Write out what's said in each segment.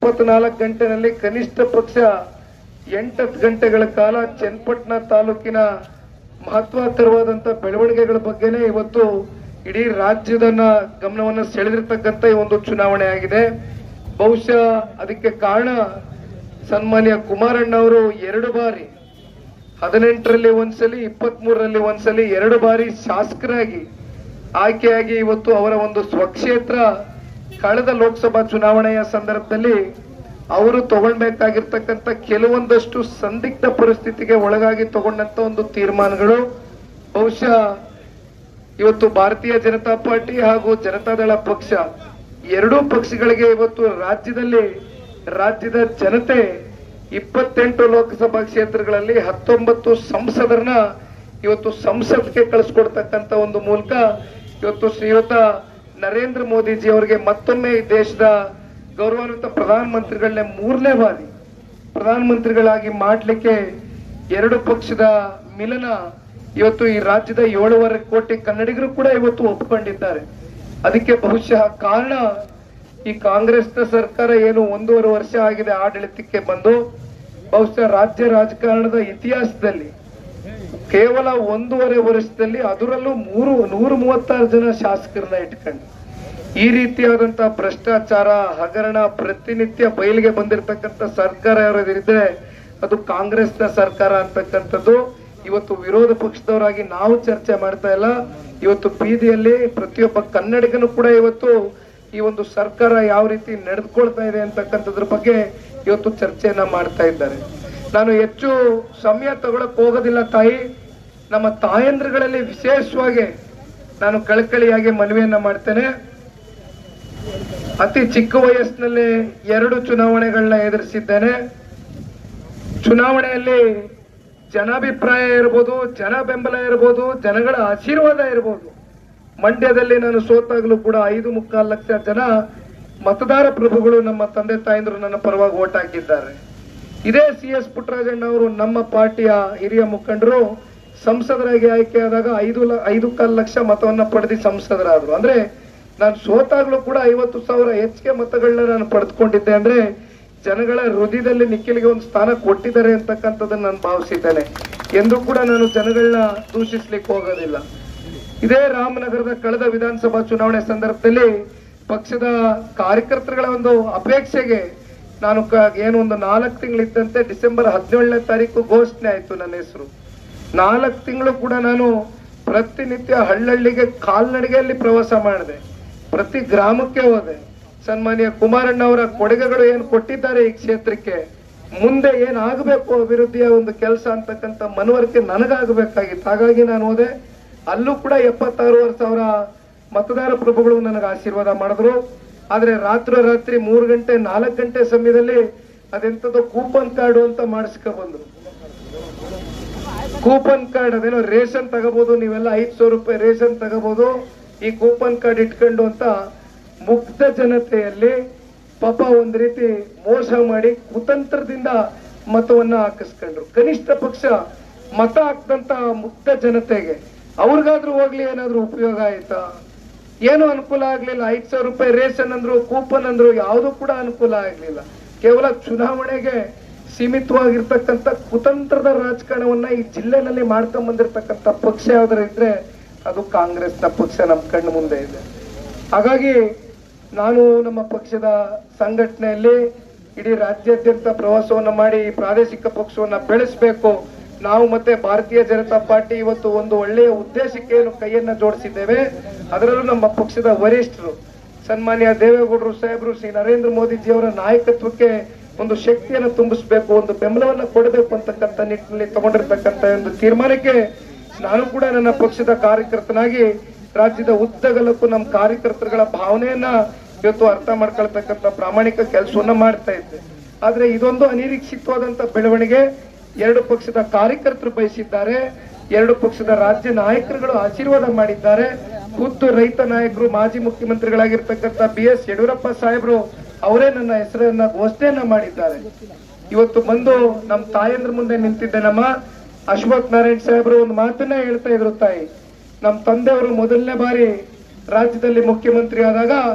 ಇಪ್ಪತ್ನಾಲ್ಕು ಗಂಟೆನಲ್ಲಿ ಕನಿಷ್ಠ ಪಕ್ಷ ಎಂಟತ್ತು ಗಂಟೆಗಳ ಕಾಲ ಚನ್ನಪಟ್ಟಣ ತಾಲೂಕಿನ ಮಹತ್ವಕರವಾದಂತ ಬೆಳವಣಿಗೆಗಳ ಬಗ್ಗೆನೇ ಇವತ್ತು ಇಡೀ ರಾಜ್ಯದನ್ನ ಗಮನವನ್ನ ಸೆಳೆದಿರ್ತಕ್ಕಂಥ ಈ ಒಂದು ಚುನಾವಣೆ ಆಗಿದೆ ಬಹುಶಃ ಅದಕ್ಕೆ ಕಾರಣ ಸನ್ಮಾನ್ಯ ಕುಮಾರಣ್ಣ ಅವರು ಎರಡು ಬಾರಿ ಹದಿನೆಂಟರಲ್ಲಿ ಒಂದ್ಸಲಿ ಇಪ್ಪತ್ತ್ ಮೂರರಲ್ಲಿ ಒಂದ್ಸಲಿ ಎರಡು ಬಾರಿ ಶಾಸಕರಾಗಿ ಆಯ್ಕೆಯಾಗಿ ಇವತ್ತು ಅವರ ಒಂದು ಸ್ವಕ್ಷೇತ್ರ ಕಳೆದ ಲೋಕಸಭಾ ಚುನಾವಣೆಯ ಸಂದರ್ಭದಲ್ಲಿ ಅವರು ತಗೊಳ್ಬೇಕಾಗಿರ್ತಕ್ಕಂಥ ಕೆಲವೊಂದಷ್ಟು ಸಂದಿಗ್ಧ ಪರಿಸ್ಥಿತಿಗೆ ಒಳಗಾಗಿ ತಗೊಂಡಂತ ಒಂದು ತೀರ್ಮಾನಗಳು ಬಹುಶಃ ಇವತ್ತು ಭಾರತೀಯ ಜನತಾ ಪಾರ್ಟಿ ಹಾಗೂ ಜನತಾದಳ ಪಕ್ಷ ಎರಡೂ ಪಕ್ಷಗಳಿಗೆ ಇವತ್ತು ರಾಜ್ಯದಲ್ಲಿ ರಾಜ್ಯದ ಜನತೆ ಇಪ್ಪತ್ತೆಂಟು ಲೋಕಸಭಾ ಕ್ಷೇತ್ರಗಳಲ್ಲಿ ಹತ್ತೊಂಬತ್ತು ಸಂಸದರನ್ನ ಇವತ್ತು ಸಂಸತ್ಗೆ ಕಳಿಸ್ಕೊಡ್ತಕ್ಕಂತ ಒಂದು ಮೂಲಕ ಇವತ್ತು ಶ್ರೀಯುತ ನರೇಂದ್ರ ಮೋದಿಜಿ ಅವರಿಗೆ ಮತ್ತೊಮ್ಮೆ ಈ ದೇಶದ ಗೌರವಾನ್ವಿತ ಪ್ರಧಾನಮಂತ್ರಿಗಳನ್ನೇ ಮೂರನೇ ಬಾರಿ ಪ್ರಧಾನಮಂತ್ರಿಗಳಾಗಿ ಮಾಡ್ಲಿಕ್ಕೆ ಎರಡು ಪಕ್ಷದ ಮಿಲನ ಇವತ್ತು ಈ ರಾಜ್ಯದ ಏಳುವರೆ ಕೋಟಿ ಕನ್ನಡಿಗರು ಕೂಡ ಇವತ್ತು ಒಪ್ಕೊಂಡಿದ್ದಾರೆ ಅದಕ್ಕೆ ಬಹುಶಃ ಕಾರಣ ಈ ಕಾಂಗ್ರೆಸ್ನ ಸರ್ಕಾರ ಏನು ಒಂದೂವರೆ ವರ್ಷ ಆಗಿದೆ ಆಡಳಿತಕ್ಕೆ ಬಂದು ಬಹುಶಃ ರಾಜ್ಯ ರಾಜಕಾರಣದ ಇತಿಹಾಸದಲ್ಲಿ ಕೇವಲ ಒಂದೂವರೆ ವರ್ಷದಲ್ಲಿ ಅದರಲ್ಲೂ ಮೂರು ನೂರ ಮೂವತ್ತಾರು ಜನ ಶಾಸಕರನ್ನ ಇಟ್ಕೊಂಡು ಈ ರೀತಿಯಾದಂತಹ ಭ್ರಷ್ಟಾಚಾರ ಹಗರಣ ಪ್ರತಿನಿತ್ಯ ಬಯಲಿಗೆ ಬಂದಿರತಕ್ಕಂತ ಸರ್ಕಾರ ಯಾರಿದ್ರೆ ಅದು ಕಾಂಗ್ರೆಸ್ನ ಸರ್ಕಾರ ಅಂತಕ್ಕಂಥದ್ದು ಇವತ್ತು ವಿರೋಧ ಪಕ್ಷದವರಾಗಿ ನಾವು ಚರ್ಚೆ ಮಾಡ್ತಾ ಇಲ್ಲ ಇವತ್ತು ಬೀದಿಯಲ್ಲಿ ಪ್ರತಿಯೊಬ್ಬ ಕನ್ನಡಿಗನು ಕೂಡ ಇವತ್ತು ಈ ಒಂದು ಸರ್ಕಾರ ಯಾವ ರೀತಿ ನಡೆದುಕೊಳ್ತಾ ಇದೆ ಅಂತಕ್ಕಂಥದ್ರ ಬಗ್ಗೆ ಇವತ್ತು ಚರ್ಚೆಯನ್ನ ಮಾಡ್ತಾ ಇದ್ದಾರೆ ನಾನು ಹೆಚ್ಚು ಸಮಯ ತಗೊಳಕ್ ಹೋಗೋದಿಲ್ಲ ತಾಯಿ ನಮ್ಮ ತಾಯಂದ್ರಗಳಲ್ಲಿ ವಿಶೇಷವಾಗಿ ನಾನು ಕಳಕಳಿಯಾಗಿ ಮನವಿಯನ್ನ ಮಾಡ್ತೇನೆ ಅತಿ ಚಿಕ್ಕ ವಯಸ್ಸಿನಲ್ಲಿ ಎರಡು ಚುನಾವಣೆಗಳನ್ನ ಎದುರಿಸಿದ್ದೇನೆ ಚುನಾವಣೆಯಲ್ಲಿ ಜನಾಭಿಪ್ರಾಯ ಇರ್ಬೋದು ಜನ ಬೆಂಬಲ ಇರ್ಬೋದು ಜನಗಳ ಆಶೀರ್ವಾದ ಇರ್ಬೋದು ಮಂಡ್ಯದಲ್ಲಿ ನಾನು ಸೋತಾಗಲೂ ಕೂಡ ಐದು ಮುಕ್ಕಾಲು ಲಕ್ಷ ಜನ ಮತದಾರ ಪ್ರಭುಗಳು ನಮ್ಮ ತಂದೆ ತಾಯಂದ್ರು ನನ್ನ ಪರವಾಗಿ ಓಟ್ ಹಾಕಿದ್ದಾರೆ ಇದೇ ಸಿ ಎಸ್ ಪುಟ್ಟರಾಜಣ್ಣ ಅವರು ನಮ್ಮ ಪಾರ್ಟಿಯ ಹಿರಿಯ ಮುಖಂಡರು ಸಂಸದರಾಗಿ ಆಯ್ಕೆಯಾದಾಗ ಐದು ಲ- ಐದು ಕಾಲು ಲಕ್ಷ ಮತವನ್ನ ಪಡೆದು ಸಂಸದರಾದ್ರು ಅಂದ್ರೆ ನಾನು ಸೋತಾಗ್ಲೂ ಕೂಡ ಐವತ್ತು ಸಾವಿರ ಹೆಚ್ಚಿಗೆ ಮತಗಳನ್ನ ನಾನು ಪಡೆದುಕೊಂಡಿದ್ದೆ ಅಂದ್ರೆ ಜನಗಳ ಹೃದಯದಲ್ಲಿ ನಿಖಿಲ್ಗೆ ಒಂದು ಸ್ಥಾನ ಕೊಟ್ಟಿದ್ದಾರೆ ಅಂತಕ್ಕಂಥದ್ದನ್ನ ನಾನು ಭಾವಿಸಿದ್ದೇನೆ ಎಂದು ಕೂಡ ನಾನು ಜನಗಳನ್ನ ದೂಷಿಸ್ಲಿಕ್ಕೆ ಹೋಗೋದಿಲ್ಲ ಇದೇ ರಾಮನಗರದ ಕಳೆದ ವಿಧಾನಸಭಾ ಚುನಾವಣೆ ಸಂದರ್ಭದಲ್ಲಿ ಪಕ್ಷದ ಕಾರ್ಯಕರ್ತರುಗಳ ಒಂದು ಅಪೇಕ್ಷೆಗೆ ನಾನು ಕ- ಏನು ಒಂದು ನಾಲ್ಕು ತಿಂಗಳಿದ್ದಂತೆ ಡಿಸೆಂಬರ್ ಹದಿನೇಳನೇ ತಾರೀಕು ಘೋಷಣೆ ಆಯ್ತು ನನ್ನ ಹೆಸರು ನಾಲ್ಕು ತಿಂಗಳು ಕೂಡ ನಾನು ಪ್ರತಿನಿತ್ಯ ಹಳ್ಳಹಳ್ಳಿಗೆ ಕಾಲ್ನಡಿಗೆಯಲ್ಲಿ ಪ್ರವಾಸ ಮಾಡಿದೆ ಪ್ರತಿ ಗ್ರಾಮಕ್ಕೆ ಹೋದೆ ಸನ್ಮಾನ್ಯ ಕುಮಾರಣ್ಣ ಅವರ ಕೊಡುಗೆಗಳು ಏನು ಕೊಟ್ಟಿದ್ದಾರೆ ಈ ಕ್ಷೇತ್ರಕ್ಕೆ ಮುಂದೆ ಏನಾಗಬೇಕು ಅಭಿವೃದ್ಧಿಯ ಒಂದು ಕೆಲಸ ಅಂತಕ್ಕಂಥ ಮನವರಿಕೆ ನನಗಾಗಬೇಕಾಗಿತ್ತು ಹಾಗಾಗಿ ನಾನು ಹೋದೆ ಅಲ್ಲೂ ಕೂಡ ಎಪ್ಪತ್ತಾರೂವರೆ ಸಾವಿರ ಮತದಾರ ಪ್ರಭುಗಳು ನನಗೆ ಆಶೀರ್ವಾದ ಮಾಡಿದ್ರು ಆದ್ರೆ ರಾತ್ರಿ ರಾತ್ರಿ ಮೂರು ಗಂಟೆ ನಾಲ್ಕು ಗಂಟೆ ಸಮಯದಲ್ಲಿ ಅದೆಂತದೋ ಕೂಪನ್ ಕಾರ್ಡು ಅಂತ ಮಾಡಿಸ್ಕೊ ಬಂದ್ರು ಕೂಪನ್ ಕಾರ್ಡ್ ಅದೇನೋ ರೇಷನ್ ತಗೋಬಹುದು ನೀವೆಲ್ಲ ಐದ್ ಸಾವಿರ ರೂಪಾಯಿ ರೇಷನ್ ತಗೋಬಹುದು ಈ ಕೂಪನ್ ಕಾರ್ಡ್ ಇಟ್ಕೊಂಡು ಅಂತ ಮುಗ್ಧ ಜನತೆಯಲ್ಲಿ ಪಾಪ ಒಂದ್ ರೀತಿ ಮೋಸ ಮಾಡಿ ಕುತಂತ್ರದಿಂದ ಮತವನ್ನ ಹಾಕಿಸ್ಕೊಂಡ್ರು ಕನಿಷ್ಠ ಪಕ್ಷ ಮತ ಹಾಕ್ದಂತ ಮುಗ್ಧ ಜನತೆಗೆ ಅವ್ರಿಗಾದ್ರೂ ಹೋಗ್ಲಿ ಏನಾದ್ರೂ ಉಪಯೋಗ ಆಯ್ತಾ ಏನು ಅನುಕೂಲ ಆಗ್ಲಿಲ್ಲ ಐದ್ ಸಾವಿರ ರೂಪಾಯಿ ರೇಷನ್ ಅಂದ್ರು ಕೂಪನ್ ಅಂದ್ರು ಯಾವುದು ಕೂಡ ಅನುಕೂಲ ಆಗ್ಲಿಲ್ಲ ಕೇವಲ ಚುನಾವಣೆಗೆ ಸೀಮಿತವಾಗಿರ್ತಕ್ಕಂಥ ಕುತಂತ್ರದ ರಾಜಕಾರಣವನ್ನ ಈ ಜಿಲ್ಲೆನಲ್ಲಿ ಮಾಡ್ಕೊಂಡ್ ಬಂದಿರತಕ್ಕಂಥ ಪಕ್ಷ ಯಾವ್ದಾರ ಇದ್ರೆ ಅದು ಕಾಂಗ್ರೆಸ್ನ ಪಕ್ಷ ನಮ್ಮ ಕಣ್ಣು ಮುಂದೆ ಇದೆ ಹಾಗಾಗಿ ನಾನು ನಮ್ಮ ಪಕ್ಷದ ಸಂಘಟನೆಯಲ್ಲಿ ಇಡೀ ರಾಜ್ಯಾದ್ಯಂತ ಪ್ರವಾಸವನ್ನ ಮಾಡಿ ಈ ಪ್ರಾದೇಶಿಕ ಪಕ್ಷವನ್ನ ಬೆಳೆಸಬೇಕು ನಾವು ಮತ್ತೆ ಭಾರತೀಯ ಜನತಾ ಪಾರ್ಟಿ ಇವತ್ತು ಒಂದು ಒಳ್ಳೆಯ ಉದ್ದೇಶಕ್ಕೆ ಏನು ಕೈಯನ್ನ ಜೋಡಿಸಿದ್ದೇವೆ ಅದರಲ್ಲೂ ನಮ್ಮ ಪಕ್ಷದ ವರಿಷ್ಠರು ಸನ್ಮಾನ್ಯ ದೇವೇಗೌಡರು ಸಾಹೇಬರು ಶ್ರೀ ನರೇಂದ್ರ ಮೋದಿಜಿ ಅವರ ನಾಯಕತ್ವಕ್ಕೆ ಒಂದು ಶಕ್ತಿಯನ್ನು ತುಂಬಿಸಬೇಕು ಒಂದು ಬೆಂಬಲವನ್ನ ಕೊಡಬೇಕು ಅಂತಕ್ಕಂಥ ನಿಟ್ಟಿನಲ್ಲಿ ತಗೊಂಡಿರ್ತಕ್ಕಂಥ ಒಂದು ತೀರ್ಮಾನಕ್ಕೆ ನಾನು ಕೂಡ ನನ್ನ ಪಕ್ಷದ ಕಾರ್ಯಕರ್ತನಾಗಿ ರಾಜ್ಯದ ಉದ್ದಗಲಕ್ಕೂ ನಮ್ಮ ಕಾರ್ಯಕರ್ತರುಗಳ ಭಾವನೆಯನ್ನ ಇವತ್ತು ಅರ್ಥ ಮಾಡ್ಕೊಳ್ತಕ್ಕಂಥ ಪ್ರಾಮಾಣಿಕ ಕೆಲಸವನ್ನ ಮಾಡ್ತಾ ಇದ್ದೆ ಆದ್ರೆ ಇದೊಂದು ಅನಿರೀಕ್ಷಿತವಾದಂತ ಬೆಳವಣಿಗೆ ಎರಡು ಪಕ್ಷದ ಕಾರ್ಯಕರ್ತರು ಬಯಸಿದ್ದಾರೆ ಎರಡು ಪಕ್ಷದ ರಾಜ್ಯ ನಾಯಕರುಗಳು ಆಶೀರ್ವಾದ ಮಾಡಿದ್ದಾರೆ ಖುದ್ದು ರೈತ ನಾಯಕರು ಮಾಜಿ ಮುಖ್ಯಮಂತ್ರಿಗಳಾಗಿರ್ತಕ್ಕಂಥ ಬಿ ಎಸ್ ಯಡಿಯೂರಪ್ಪ ಸಾಹೇಬರು ಅವರೇ ನನ್ನ ಹೆಸರನ್ನ ಘೋಷಣೆಯನ್ನ ಮಾಡಿದ್ದಾರೆ ಇವತ್ತು ಬಂದು ನಮ್ಮ ತಾಯಂದ್ರ ಮುಂದೆ ನಿಂತಿದ್ದೆ ನಮ್ಮ ಅಶ್ವಥ್ ನಾರಾಯಣ್ ಸಾಹೇಬರು ಒಂದು ಮಾತನ್ನ ಹೇಳ್ತಾ ಇದ್ರು ತಾಯಿ ನಮ್ಮ ತಂದೆಯವರು ಮೊದಲನೇ ಬಾರಿ ರಾಜ್ಯದಲ್ಲಿ ಮುಖ್ಯಮಂತ್ರಿ ಆದಾಗ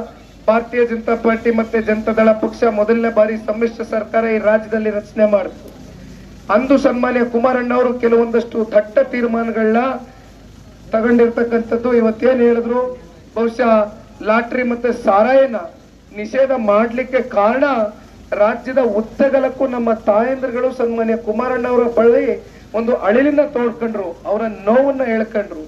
ಭಾರತೀಯ ಜನತಾ ಪಾರ್ಟಿ ಮತ್ತೆ ಜನತಾದಳ ಪಕ್ಷ ಮೊದಲನೇ ಬಾರಿ ಸಮ್ಮಿಶ್ರ ಸರ್ಕಾರ ಈ ರಾಜ್ಯದಲ್ಲಿ ರಚನೆ ಮಾಡಿತು ಅಂದು ಸನ್ಮಾನ್ಯ ಕುಮಾರಣ್ಣ ಅವರು ಕೆಲವೊಂದಷ್ಟು ದಟ್ಟ ತೀರ್ಮಾನಗಳನ್ನ ತಗೊಂಡಿರ್ತಕ್ಕಂಥದ್ದು ಇವತ್ತೇನ್ ಹೇಳಿದ್ರು ಬಹುಶಃ ಲಾಟ್ರಿ ಮತ್ತೆ ಸಾರಾಯನ ನಿಷೇಧ ಮಾಡ್ಲಿಕ್ಕೆ ಕಾರಣ ರಾಜ್ಯದ ಉದ್ದಗಲಕ್ಕೂ ನಮ್ಮ ತಾಯಂದ್ರಗಳು ಸನ್ಮಾನ್ಯ ಕುಮಾರಣ್ಣ ಅವರ ಬಳಿ ಒಂದು ಅಳಿಲಿನ ತೋಡ್ಕೊಂಡ್ರು ಅವರ ನೋವನ್ನ ಹೇಳ್ಕೊಂಡ್ರು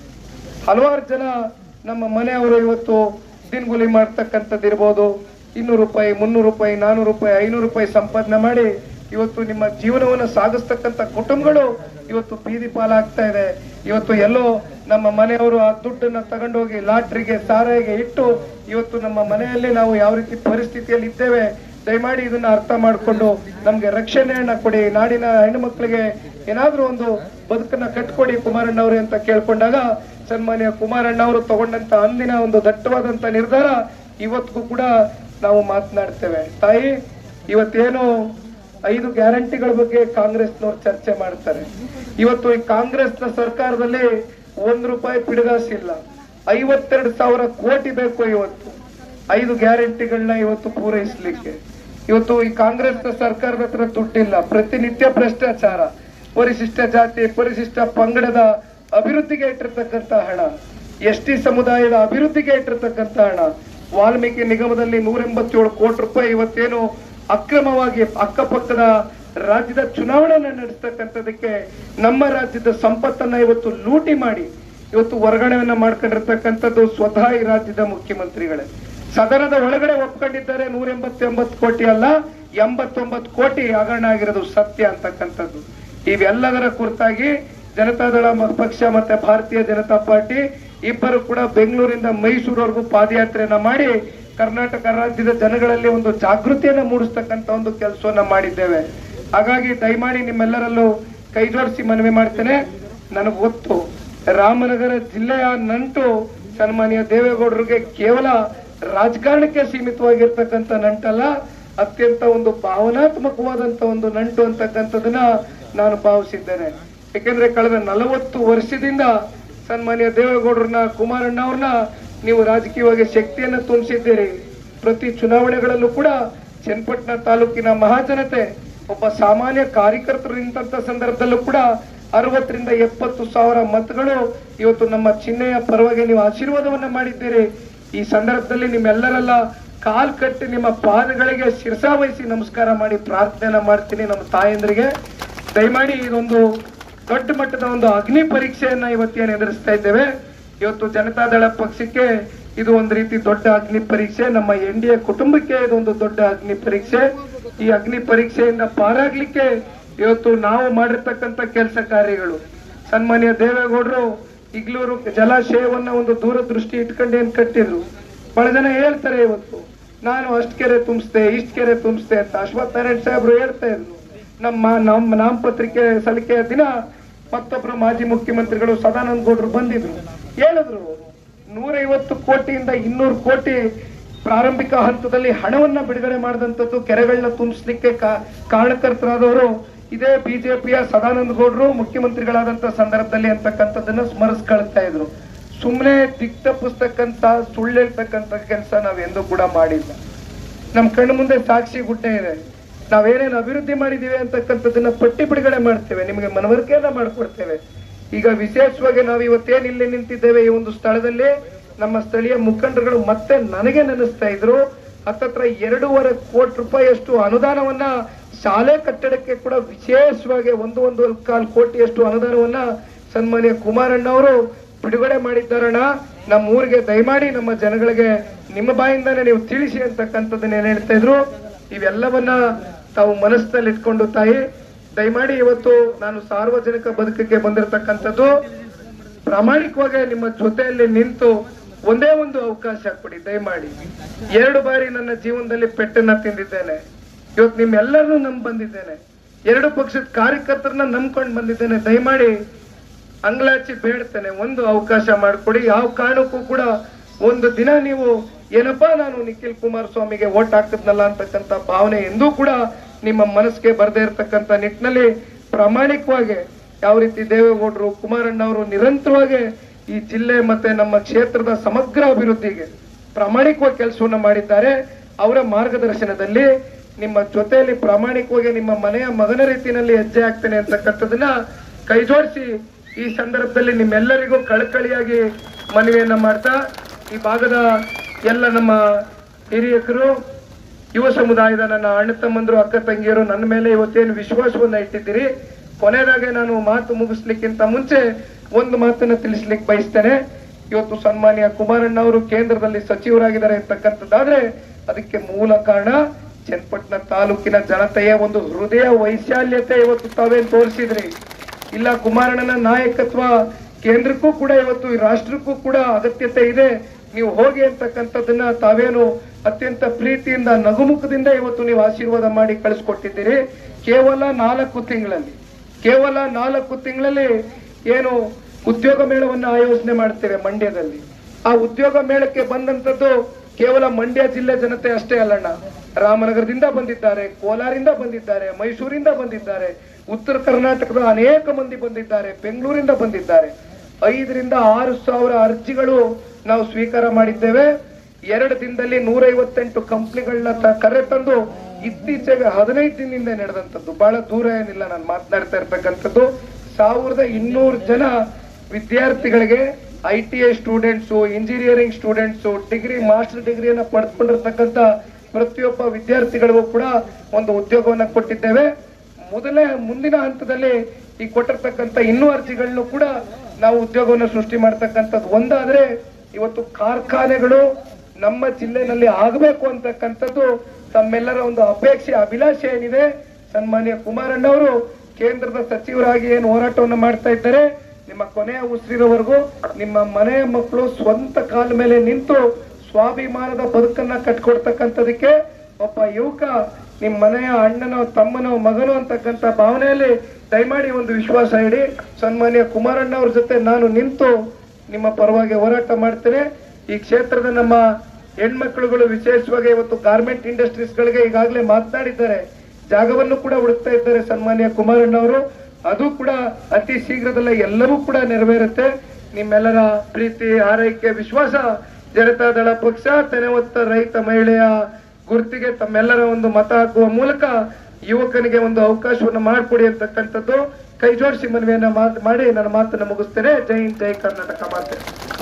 ಹಲವಾರು ಜನ ನಮ್ಮ ಮನೆಯವರು ಇವತ್ತು ದಿನಗೂಲಿ ಮಾಡ್ತಕ್ಕಂಥದ್ದು ಇರ್ಬೋದು ಇನ್ನೂರು ರೂಪಾಯಿ ಮುನ್ನೂರು ರೂಪಾಯಿ ನಾನೂರು ರೂಪಾಯಿ ಐನೂರು ರೂಪಾಯಿ ಸಂಪಾದನೆ ಮಾಡಿ ಇವತ್ತು ನಿಮ್ಮ ಜೀವನವನ್ನು ಸಾಗಿಸ್ತಕ್ಕಂಥ ಕುಟುಂಬಗಳು ಇವತ್ತು ಬೀದಿ ಪಾಲಾಗ್ತಾ ಇದೆ ಇವತ್ತು ಎಲ್ಲೋ ನಮ್ಮ ಮನೆಯವರು ಆ ದುಡ್ಡನ್ನ ತಗೊಂಡೋಗಿ ಲಾಟ್ರಿಗೆ ಸಾರಾಯಿಗೆ ಇಟ್ಟು ಇವತ್ತು ನಮ್ಮ ಮನೆಯಲ್ಲಿ ನಾವು ಯಾವ ರೀತಿ ಪರಿಸ್ಥಿತಿಯಲ್ಲಿ ಇದ್ದೇವೆ ದಯಮಾಡಿ ಇದನ್ನ ಅರ್ಥ ಮಾಡಿಕೊಂಡು ನಮ್ಗೆ ರಕ್ಷಣೆಯನ್ನ ಕೊಡಿ ನಾಡಿನ ಹೆಣ್ಣು ಮಕ್ಕಳಿಗೆ ಏನಾದ್ರೂ ಒಂದು ಬದುಕನ್ನ ಕಟ್ಕೊಡಿ ಕುಮಾರಣ್ಣವ್ರೆ ಅಂತ ಕೇಳ್ಕೊಂಡಾಗ ಸನ್ಮಾನ್ಯ ಕುಮಾರಣ್ಣ ಅವರು ತಗೊಂಡಂತ ಅಂದಿನ ಒಂದು ದಟ್ಟವಾದಂತ ನಿರ್ಧಾರ ಇವತ್ತಿಗೂ ಕೂಡ ನಾವು ಮಾತನಾಡ್ತೇವೆ ತಾಯಿ ಇವತ್ತೇನು ಐದು ಗ್ಯಾರಂಟಿಗಳ ಬಗ್ಗೆ ಕಾಂಗ್ರೆಸ್ನವ್ರು ಚರ್ಚೆ ಮಾಡ್ತಾರೆ ಇವತ್ತು ಈ ಕಾಂಗ್ರೆಸ್ನ ಸರ್ಕಾರದಲ್ಲಿ ಒಂದ್ ರೂಪಾಯಿ ಪಿಡುಗಾಸಿಲ್ಲ ಐವತ್ತೆರಡು ಸಾವಿರ ಕೋಟಿ ಬೇಕು ಇವತ್ತು ಐದು ಗ್ಯಾರಂಟಿಗಳನ್ನ ಇವತ್ತು ಪೂರೈಸಲಿಕ್ಕೆ ಇವತ್ತು ಈ ಕಾಂಗ್ರೆಸ್ನ ಸರ್ಕಾರದ ಹತ್ರ ದುಡ್ಡಿಲ್ಲ ಪ್ರತಿನಿತ್ಯ ಭ್ರಷ್ಟಾಚಾರ ಪರಿಶಿಷ್ಟ ಜಾತಿ ಪರಿಶಿಷ್ಟ ಪಂಗಡದ ಅಭಿವೃದ್ಧಿಗೆ ಇಟ್ಟಿರ್ತಕ್ಕಂಥ ಹಣ ಎಸ್ ಟಿ ಸಮುದಾಯದ ಅಭಿವೃದ್ಧಿಗೆ ಇಟ್ಟಿರ್ತಕ್ಕಂಥ ಹಣ ವಾಲ್ಮೀಕಿ ನಿಗಮದಲ್ಲಿ ನೂರ ಎಂಬತ್ತೇಳು ಕೋಟಿ ರೂಪಾಯಿ ಇವತ್ತೇನು ಅಕ್ರಮವಾಗಿ ಅಕ್ಕಪಕ್ಕದ ರಾಜ್ಯದ ಚುನಾವಣೆಯನ್ನ ನಡೆಸ್ತಕ್ಕಂಥದಕ್ಕೆ ನಮ್ಮ ರಾಜ್ಯದ ಸಂಪತ್ತನ್ನ ಇವತ್ತು ಲೂಟಿ ಮಾಡಿ ಇವತ್ತು ವರ್ಗಾವಣೆಯನ್ನ ಮಾಡ್ಕೊಂಡಿರ್ತಕ್ಕಂಥದ್ದು ಸ್ವತಃ ಈ ರಾಜ್ಯದ ಮುಖ್ಯಮಂತ್ರಿಗಳೇ ಸದನದ ಒಳಗಡೆ ಒಪ್ಕೊಂಡಿದ್ದಾರೆ ನೂರ ಎಂಬತ್ತು ಕೋಟಿ ಅಲ್ಲ ಎಂಬತ್ತೊಂಬತ್ತು ಕೋಟಿ ಹಗರಣ ಆಗಿರೋದು ಸತ್ಯ ಅಂತಕ್ಕಂಥದ್ದು ಇವೆಲ್ಲದರ ಕುರಿತಾಗಿ ಜನತಾದಳ ಮ- ಪಕ್ಷ ಮತ್ತೆ ಭಾರತೀಯ ಜನತಾ ಪಾರ್ಟಿ ಇಬ್ಬರು ಕೂಡ ಬೆಂಗಳೂರಿಂದ ಮೈಸೂರವರೆಗೂ ಪಾದಯಾತ್ರೆಯನ್ನ ಮಾಡಿ ಕರ್ನಾಟಕ ರಾಜ್ಯದ ಜನಗಳಲ್ಲಿ ಒಂದು ಜಾಗೃತಿಯನ್ನ ಮೂಡಿಸ್ತಕ್ಕಂತ ಒಂದು ಕೆಲಸವನ್ನ ಮಾಡಿದ್ದೇವೆ ಹಾಗಾಗಿ ದಯಮಾಡಿ ನಿಮ್ಮೆಲ್ಲರಲ್ಲೂ ಕೈ ಜೋಡಿಸಿ ಮನವಿ ಮಾಡ್ತೇನೆ ನನಗೆ ಗೊತ್ತು ರಾಮನಗರ ಜಿಲ್ಲೆಯ ನಂಟು ಸನ್ಮಾನ್ಯ ದೇವೇಗೌಡರಿಗೆ ಕೇವಲ ರಾಜಕಾರಣಕ್ಕೆ ಸೀಮಿತವಾಗಿರ್ತಕ್ಕಂಥ ನಂಟಲ್ಲ ಅತ್ಯಂತ ಒಂದು ಭಾವನಾತ್ಮಕವಾದಂತ ಒಂದು ನಂಟು ಅಂತಕ್ಕಂಥದನ್ನ ನಾನು ಭಾವಿಸಿದ್ದೇನೆ ಯಾಕೆಂದ್ರೆ ಕಳೆದ ನಲವತ್ತು ವರ್ಷದಿಂದ ಸನ್ಮಾನ್ಯ ದೇವೇಗೌಡರನ್ನ ಕುಮಾರಣ್ಣ ಅವ್ರನ್ನ ನೀವು ರಾಜಕೀಯವಾಗಿ ಶಕ್ತಿಯನ್ನ ತುಂಬಿಸಿದ್ದೀರಿ ಪ್ರತಿ ಚುನಾವಣೆಗಳಲ್ಲೂ ಕೂಡ ಚನ್ನಪಟ್ಟಣ ತಾಲೂಕಿನ ಮಹಾಜನತೆ ಒಬ್ಬ ಸಾಮಾನ್ಯ ಕಾರ್ಯಕರ್ತರು ನಿಂತ ಸಂದರ್ಭದಲ್ಲೂ ಕೂಡ ಅರವತ್ತರಿಂದ ಎಪ್ಪತ್ತು ಸಾವಿರ ಮತಗಳು ಇವತ್ತು ನಮ್ಮ ಚಿಹ್ನೆಯ ಪರವಾಗಿ ನೀವು ಆಶೀರ್ವಾದವನ್ನ ಮಾಡಿದ್ದೀರಿ ಈ ಸಂದರ್ಭದಲ್ಲಿ ನಿಮ್ಮೆಲ್ಲರೆಲ್ಲ ಕಾಲ್ ಕಟ್ಟಿ ನಿಮ್ಮ ಪಾದಗಳಿಗೆ ಶಿರಸಾವಹಿಸಿ ನಮಸ್ಕಾರ ಮಾಡಿ ಪ್ರಾರ್ಥನೆಯನ್ನ ಮಾಡ್ತೀನಿ ನಮ್ಮ ತಾಯಂದ್ರಿಗೆ ದಯಮಾಡಿ ಇದೊಂದು ದೊಡ್ಡ ಮಟ್ಟದ ಒಂದು ಅಗ್ನಿ ಪರೀಕ್ಷೆಯನ್ನ ಇವತ್ತೇನು ಎದುರಿಸ್ತಾ ಇದ್ದೇವೆ ಇವತ್ತು ಜನತಾದಳ ಪಕ್ಷಕ್ಕೆ ಇದು ಒಂದು ರೀತಿ ದೊಡ್ಡ ಅಗ್ನಿ ಪರೀಕ್ಷೆ ನಮ್ಮ ಎನ್ ಡಿ ಎ ಕುಟುಂಬಕ್ಕೆ ಇದೊಂದು ದೊಡ್ಡ ಅಗ್ನಿ ಪರೀಕ್ಷೆ ಈ ಅಗ್ನಿ ಪರೀಕ್ಷೆಯಿಂದ ಪಾರಾಗ್ಲಿಕ್ಕೆ ಇವತ್ತು ನಾವು ಮಾಡಿರ್ತಕ್ಕಂಥ ಕೆಲಸ ಕಾರ್ಯಗಳು ಸನ್ಮಾನ್ಯ ದೇವೇಗೌಡರು ಇಗ್ಲೂರು ಜಲಾಶಯವನ್ನ ಒಂದು ದೂರದೃಷ್ಟಿ ಇಟ್ಕೊಂಡು ಏನ್ ಕಟ್ಟಿದ್ರು ಬಹಳ ಜನ ಹೇಳ್ತಾರೆ ಇವತ್ತು ನಾನು ಅಷ್ಟ್ ಕೆರೆ ತುಂಬಿಸ್ದೆ ಇಷ್ಟ್ ಕೆರೆ ತುಂಬಿಸ್ದೆ ಅಂತ ಅಶ್ವಥ್ ನಾರಾಯಣ್ ಸಾಹೇಬ್ರು ಹೇಳ್ತಾ ಇದ್ರು ನಮ್ಮ ನಮ್ಮ ನಾಮಪತ್ರಿಕೆ ಸಲ್ಲಿಕೆಯ ದಿನ ಮತ್ತೊಬ್ರು ಮಾಜಿ ಮುಖ್ಯಮಂತ್ರಿಗಳು ಸದಾನಂದ ಗೌಡ್ರು ಬಂದಿದ್ರು ಹೇಳಿದ್ರು ನೂರೈವತ್ತು ಕೋಟಿಯಿಂದ ಇನ್ನೂರು ಕೋಟಿ ಪ್ರಾರಂಭಿಕ ಹಂತದಲ್ಲಿ ಹಣವನ್ನ ಬಿಡುಗಡೆ ಮಾಡಿದಂಥದ್ದು ಕೆರೆಗಳನ್ನ ತುಂಬಿಸ್ಲಿಕ್ಕೆ ಕಾ- ಕಾರಣಕರ್ತರಾದವರು ಇದೇ ಬಿಜೆಪಿಯ ಸದಾನಂದ ಗೌಡ್ರು ಮುಖ್ಯಮಂತ್ರಿಗಳಾದಂತ ಸಂದರ್ಭದಲ್ಲಿ ಅಂತಕ್ಕಂಥದ್ದನ್ನ ಸ್ಮರಿಸ್ಕೊಳ್ತಾ ಇದ್ರು ಸುಮ್ಮನೆ ದಿಕ್ತಪ್ಪಿಸ್ತಕ್ಕಂಥ ಸುಳ್ಳು ಹೇಳ್ತಕ್ಕಂಥ ಕೆಲಸ ನಾವೆಂದೂ ಕೂಡ ಮಾಡಿಲ್ಲ ನಮ್ ಕಣ್ಣು ಮುಂದೆ ಸಾಕ್ಷಿ ಗುಡ್ಡೆ ಇದೆ ನಾವೇನೇನು ಅಭಿವೃದ್ಧಿ ಮಾಡಿದೀವಿ ಅಂತಕ್ಕಂಥದ್ದನ್ನ ಪಟ್ಟಿ ಬಿಡುಗಡೆ ಮಾಡ್ತೇವೆ ನಿಮಗೆ ಮನವರಿಕೆಯನ್ನ ಮಾಡ್ಕೊಡ್ತೇವೆ ಈಗ ವಿಶೇಷವಾಗಿ ನಾವು ಇವತ್ತೇನ್ ಇಲ್ಲಿ ನಿಂತಿದ್ದೇವೆ ಈ ಒಂದು ಸ್ಥಳದಲ್ಲಿ ನಮ್ಮ ಸ್ಥಳೀಯ ಮುಖಂಡರುಗಳು ಮತ್ತೆ ನನಗೆ ನೆನೆಸ್ತಾ ಇದ್ರು ಹತ್ತತ್ರ ಎರಡೂವರೆ ಕೋಟಿ ರೂಪಾಯಿಯಷ್ಟು ಅನುದಾನವನ್ನ ಶಾಲೆ ಕಟ್ಟಡಕ್ಕೆ ಕೂಡ ವಿಶೇಷವಾಗಿ ಒಂದು ಒಂದು ಕಾಲ್ ಕೋಟಿಯಷ್ಟು ಅನುದಾನವನ್ನ ಸನ್ಮಾನ್ಯ ಕುಮಾರಣ್ಣ ಅವರು ಬಿಡುಗಡೆ ಮಾಡಿದ್ದಾರಣ್ಣ ನಮ್ಮ ಊರಿಗೆ ದಯಮಾಡಿ ನಮ್ಮ ಜನಗಳಿಗೆ ನಿಮ್ಮ ಬಾಯಿಂದಾನೆ ನೀವು ತಿಳಿಸಿ ಅಂತಕ್ಕಂಥದ್ದನ್ನ ಏನ್ ಹೇಳ್ತಾ ಇದ್ರು ಇವೆಲ್ಲವನ್ನ ತಾವು ಮನಸ್ಸಿನಲ್ಲಿ ಇಟ್ಕೊಂಡು ತಾಯಿ ದಯಮಾಡಿ ಇವತ್ತು ನಾನು ಸಾರ್ವಜನಿಕ ಬದುಕಿಗೆ ಬಂದಿರತಕ್ಕಂಥದ್ದು ಪ್ರಾಮಾಣಿಕವಾಗಿ ನಿಮ್ಮ ಜೊತೆಯಲ್ಲಿ ನಿಂತು ಒಂದೇ ಒಂದು ಅವಕಾಶ ಕೊಡಿ ದಯಮಾಡಿ ಎರಡು ಬಾರಿ ನನ್ನ ಜೀವನದಲ್ಲಿ ಪೆಟ್ಟನ್ನ ತಿಂದಿದ್ದೇನೆ ಇವತ್ತು ನಿಮ್ಮೆಲ್ಲರನ್ನೂ ನಂಬ್ ಬಂದಿದ್ದೇನೆ ಎರಡು ಪಕ್ಷದ ಕಾರ್ಯಕರ್ತರನ್ನ ನಂಬ್ಕೊಂಡು ಬಂದಿದ್ದೇನೆ ದಯಮಾಡಿ ಅಂಗ್ಲಾಚಿ ಬೇಡ್ತೇನೆ ಒಂದು ಅವಕಾಶ ಮಾಡಿಕೊಡಿ ಯಾವ ಕಾರಣಕ್ಕೂ ಕೂಡ ಒಂದು ದಿನ ನೀವು ಏನಪ್ಪಾ ನಾನು ನಿಖಿಲ್ ಕುಮಾರಸ್ವಾಮಿಗೆ ಓಟ್ ಹಾಕಿದ್ನಲ್ಲ ಅಂತಕ್ಕಂಥ ಭಾವನೆ ಎಂದೂ ಕೂಡ ನಿಮ್ಮ ಮನಸ್ಸಿಗೆ ಬರದೇ ಇರತಕ್ಕಂಥ ನಿಟ್ಟಿನಲ್ಲಿ ಪ್ರಾಮಾಣಿಕವಾಗಿ ಯಾವ ರೀತಿ ದೇವೇಗೌಡರು ಕುಮಾರಣ್ಣ ಅವರು ನಿರಂತರವಾಗಿ ಈ ಜಿಲ್ಲೆ ಮತ್ತೆ ನಮ್ಮ ಕ್ಷೇತ್ರದ ಸಮಗ್ರ ಅಭಿವೃದ್ಧಿಗೆ ಪ್ರಾಮಾಣಿಕವಾಗಿ ಕೆಲಸವನ್ನ ಮಾಡಿದ್ದಾರೆ ಅವರ ಮಾರ್ಗದರ್ಶನದಲ್ಲಿ ನಿಮ್ಮ ಜೊತೆಯಲ್ಲಿ ಪ್ರಾಮಾಣಿಕವಾಗಿ ನಿಮ್ಮ ಮನೆಯ ಮಗನ ರೀತಿಯಲ್ಲಿ ಹೆಜ್ಜೆ ಆಗ್ತೇನೆ ಅಂತಕ್ಕಂಥದನ್ನ ಕೈ ಜೋಡಿಸಿ ಈ ಸಂದರ್ಭದಲ್ಲಿ ನಿಮ್ಮೆಲ್ಲರಿಗೂ ಕಳಕಳಿಯಾಗಿ ಮನವಿಯನ್ನ ಮಾಡ್ತಾ ಈ ಭಾಗದ ಎಲ್ಲ ನಮ್ಮ ಹಿರಿಯಕರು ಯುವ ಸಮುದಾಯದ ನನ್ನ ಅಣ್ಣ ತಮ್ಮಂದ್ರು ಅಕ್ಕ ತಂಗಿಯರು ನನ್ನ ಮೇಲೆ ಇವತ್ತೇನು ವಿಶ್ವಾಸವನ್ನ ಇಟ್ಟಿದ್ದೀರಿ ಕೊನೆಯದಾಗೆ ನಾನು ಮಾತು ಮುಗಿಸ್ಲಿಕ್ಕಿಂತ ಮುಂಚೆ ಒಂದು ಮಾತನ್ನ ತಿಳಿಸ್ಲಿಕ್ಕೆ ಬಯಸ್ತೇನೆ ಇವತ್ತು ಸನ್ಮಾನ್ಯ ಕುಮಾರಣ್ಣ ಅವರು ಕೇಂದ್ರದಲ್ಲಿ ಸಚಿವರಾಗಿದ್ದಾರೆ ಅಂತಕ್ಕಂಥದ್ದಾದ್ರೆ ಅದಕ್ಕೆ ಮೂಲ ಕಾರಣ ಚನ್ನಪಟ್ಟಣ ತಾಲೂಕಿನ ಜನತೆಯ ಒಂದು ಹೃದಯ ವೈಶಾಲ್ಯತೆ ಇವತ್ತು ತಾವೇನ್ ತೋರಿಸಿದ್ರಿ ಇಲ್ಲ ಕುಮಾರಣ್ಣನ ನಾಯಕತ್ವ ಕೇಂದ್ರಕ್ಕೂ ಕೂಡ ಇವತ್ತು ಈ ರಾಷ್ಟ್ರಕ್ಕೂ ಕೂಡ ಅಗತ್ಯತೆ ಇದೆ ನೀವು ಹೋಗಿ ಅಂತಕ್ಕಂಥದ್ದನ್ನ ತಾವೇನು ಅತ್ಯಂತ ಪ್ರೀತಿಯಿಂದ ನಗುಮುಖದಿಂದ ಇವತ್ತು ನೀವು ಆಶೀರ್ವಾದ ಮಾಡಿ ಕಳಿಸ್ಕೊಟ್ಟಿದ್ದೀರಿ ಕೇವಲ ನಾಲ್ಕು ತಿಂಗಳಲ್ಲಿ ಕೇವಲ ನಾಲ್ಕು ತಿಂಗಳಲ್ಲಿ ಏನು ಉದ್ಯೋಗ ಮೇಳವನ್ನು ಆಯೋಜನೆ ಮಾಡ್ತೇವೆ ಮಂಡ್ಯದಲ್ಲಿ ಆ ಉದ್ಯೋಗ ಮೇಳಕ್ಕೆ ಬಂದಂತದ್ದು ಕೇವಲ ಮಂಡ್ಯ ಜಿಲ್ಲೆ ಜನತೆ ಅಷ್ಟೇ ಅಲ್ಲಣ್ಣ ರಾಮನಗರದಿಂದ ಬಂದಿದ್ದಾರೆ ಕೋಲಾರಿಂದ ಬಂದಿದ್ದಾರೆ ಮೈಸೂರಿಂದ ಬಂದಿದ್ದಾರೆ ಉತ್ತರ ಕರ್ನಾಟಕದ ಅನೇಕ ಮಂದಿ ಬಂದಿದ್ದಾರೆ ಬೆಂಗಳೂರಿಂದ ಬಂದಿದ್ದಾರೆ ಐದರಿಂದ ಆರು ಸಾವಿರ ಅರ್ಜಿಗಳು ನಾವು ಸ್ವೀಕಾರ ಮಾಡಿದ್ದೇವೆ ಎರಡು ದಿನದಲ್ಲಿ ನೂರೈವತ್ತೆಂಟು ಕಂಪ್ನಿಗಳನ್ನ ತ- ಕರೆ ತಂದು ಇತ್ತೀಚೆಗೆ ಹದಿನೈದು ದಿನದಿಂದ ನಡೆದಂಥದ್ದು ಬಹಳ ದೂರ ಏನಿಲ್ಲ ನಾನು ಮಾತನಾಡ್ತಾ ಇರ್ತಕ್ಕಂಥದ್ದು ಸಾವಿರದ ಇನ್ನೂರು ಜನ ವಿದ್ಯಾರ್ಥಿಗಳಿಗೆ I T I students engineering students degree master ಡಿಗ್ರಿಯನ್ನ ಪಡೆದುಕೊಂಡಿರ್ತಕ್ಕಂಥ ಪ್ರತಿಯೊಬ್ಬ ವಿದ್ಯಾರ್ಥಿಗಳಿಗೂ ಕೂಡ ಒಂದು ಉದ್ಯೋಗವನ್ನ ಕೊಟ್ಟಿದ್ದೇವೆ ಮೊದಲೇ ಮುಂದಿನ ಹಂತದಲ್ಲಿ ಈ ಕೊಟ್ಟಿರ್ತಕ್ಕಂಥ ಇನ್ನೂ ಅರ್ಜಿಗಳನ್ನು ಕೂಡ ನಾವು ಉದ್ಯೋಗವನ್ನು ಸೃಷ್ಟಿ ಮಾಡ್ತಕ್ಕಂಥದ್ದು ಒಂದಾದ್ರೆ ಇವತ್ತು ಕಾರ್ಖಾನೆಗಳು ನಮ್ಮ ಜಿಲ್ಲೆನಲ್ಲಿ ಆಗಬೇಕು ಅಂತಕ್ಕಂಥದ್ದು ತಮ್ಮೆಲ್ಲರ ಒಂದು ಅಪೇಕ್ಷೆ ಅಭಿಲಾಷೆ ಏನಿದೆ ಸನ್ಮಾನ್ಯ ಕುಮಾರಣ್ಣವರು ಕೇಂದ್ರದ ಸಚಿವರಾಗಿ ಏನು ಹೋರಾಟವನ್ನು ಮಾಡ್ತಾ ಇದ್ದಾರೆ ನಿಮ್ಮ ಕೊನೆಯ ಉಸಿರಿರೋವರೆಗೂ ನಿಮ್ಮ ಮನೆಯ ಮಕ್ಕಳು ಸ್ವಂತ ಕಾಲ ಮೇಲೆ ನಿಂತು ಸ್ವಾಭಿಮಾನದ ಬದುಕನ್ನ ಕಟ್ಕೊಡ್ತಕ್ಕಂಥದಕ್ಕೆ ಒಬ್ಬ ಯುವಕ ನಿಮ್ಮ ಮನೆಯ ಅಣ್ಣನೋ ತಮ್ಮನೋ ಮಗನೋ ಅಂತಕ್ಕಂಥ ಭಾವನೆಯಲ್ಲಿ ದಯಮಾಡಿ ಒಂದು ವಿಶ್ವಾಸ ಇಡಿ ಸನ್ಮಾನ್ಯ ಕುಮಾರಣ್ಣ ಅವ್ರ ಜೊತೆ ನಾನು ನಿಂತು ನಿಮ್ಮ ಪರವಾಗಿ ಹೋರಾಟ ಮಾಡ್ತೇನೆ ಈ ಕ್ಷೇತ್ರದ ನಮ್ಮ ಹೆಣ್ಮಕ್ಳುಗಳು ವಿಶೇಷವಾಗಿ ಇವತ್ತು ಗಾರ್ಮೆಂಟ್ ಇಂಡಸ್ಟ್ರೀಸ್ ಗಳಿಗೆ ಈಗಾಗಲೇ ಮಾತನಾಡಿದ್ದಾರೆ ಜಾಗವನ್ನು ಕೂಡ ಹುಡುಕ್ತಾ ಇದ್ದಾರೆ ಸನ್ಮಾನ್ಯ ಕುಮಾರಣ್ಣ ಅವರು ಅದು ಕೂಡ ಅತಿ ಶೀಘ್ರದಲ್ಲೇ ಎಲ್ಲವೂ ಕೂಡ ನೆರವೇರುತ್ತೆ ನಿಮ್ಮೆಲ್ಲರ ಪ್ರೀತಿ ಆರೈಕೆ ವಿಶ್ವಾಸ ಜನತಾದಳ ಪಕ್ಷ ತೆನೆ ಹೊತ್ತ ರೈತ ಮಹಿಳೆಯ ಗುರುತಿಗೆ ತಮ್ಮೆಲ್ಲರ ಒಂದು ಮತ ಹಾಕುವ ಮೂಲಕ ಯುವಕನಿಗೆ ಒಂದು ಅವಕಾಶವನ್ನು ಮಾಡಿಕೊಡಿ ಅಂತಕ್ಕಂಥದ್ದು ಕೈ ಜೋಡಿಸಿ ಮನವಿಯನ್ನ ಮಾತ್- ಮಾಡಿ ನನ್ನ ಮಾತನ್ನು ಮುಗಿಸ್ತೇನೆ ಜೈ ಹಿಂದ್ ಜೈ ಕರ್ನಾಟಕ ಮಾತೆ